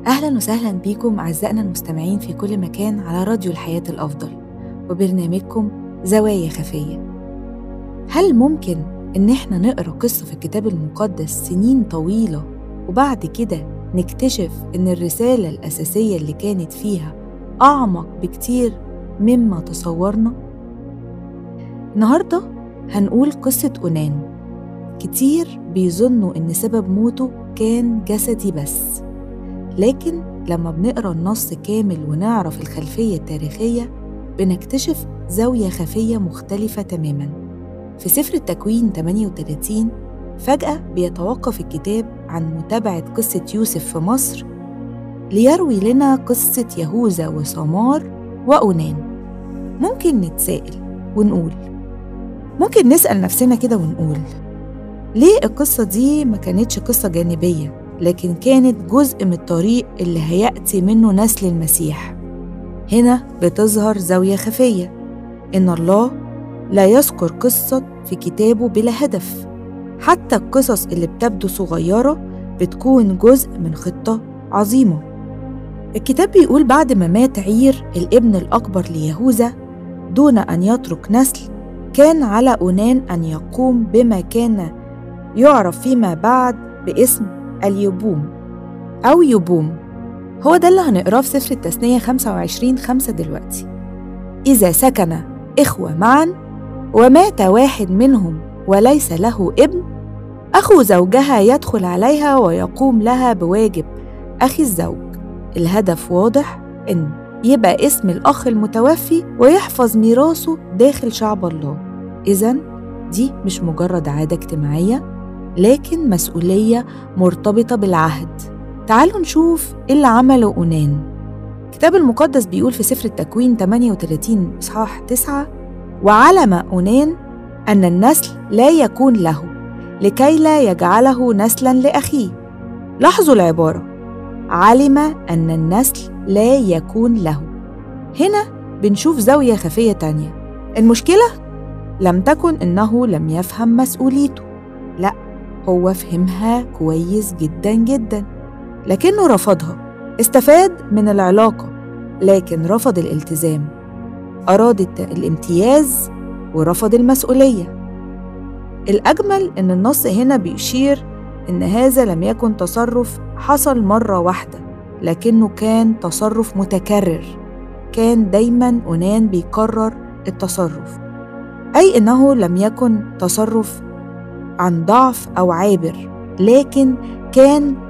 أهلا وسهلا بيكم أعزائنا المستمعين في كل مكان على راديو الحياة الأفضل وبرنامجكم زوايا خفية هل ممكن إن إحنا نقرأ قصة في الكتاب المقدس سنين طويلة وبعد كده نكتشف إن الرسالة الأساسية اللي كانت فيها أعمق بكتير مما تصورنا؟ النهاردة هنقول قصة أونان كتير بيظنوا إن سبب موته كان جسدي بس لكن لما بنقرا النص كامل ونعرف الخلفية التاريخية بنكتشف زاوية خفية مختلفة تماما في سفر التكوين 38 فجأة بيتوقف الكتاب عن متابعة قصة يوسف في مصر ليروي لنا قصة يهوذا وسمار وأونان ممكن نتسائل ونقول ممكن نسأل نفسنا كده ونقول ليه القصة دي ما كانتش قصة جانبية لكن كانت جزء من الطريق اللي هيأتي منه نسل المسيح هنا بتظهر زاوية خفية إن الله لا يذكر قصة في كتابه بلا هدف حتى القصص اللي بتبدو صغيرة بتكون جزء من خطة عظيمة الكتاب بيقول بعد ما مات عير الابن الأكبر ليهوذا دون أن يترك نسل كان على أونان أن يقوم بما كان يعرف فيما بعد باسم اليبوم أو يبوم هو ده اللي هنقراه في سفر التثنية 25 خمسة دلوقتي إذا سكن إخوة معا ومات واحد منهم وليس له ابن أخو زوجها يدخل عليها ويقوم لها بواجب أخي الزوج الهدف واضح إن يبقى اسم الأخ المتوفي ويحفظ ميراثه داخل شعب الله إذا دي مش مجرد عادة اجتماعية لكن مسؤولية مرتبطة بالعهد تعالوا نشوف إيه اللي عمله أونان الكتاب المقدس بيقول في سفر التكوين 38 إصحاح 9 وعلم أونان أن النسل لا يكون له لكي لا يجعله نسلا لأخيه لاحظوا العبارة علم أن النسل لا يكون له هنا بنشوف زاوية خفية تانية المشكلة لم تكن إنه لم يفهم مسؤوليته لا هو فهمها كويس جدا جدا لكنه رفضها استفاد من العلاقة لكن رفض الالتزام أراد الامتياز ورفض المسؤولية الأجمل إن النص هنا بيشير إن هذا لم يكن تصرف حصل مرة واحدة لكنه كان تصرف متكرر كان دايما أونان بيكرر التصرف أي إنه لم يكن تصرف عن ضعف أو عابر لكن كان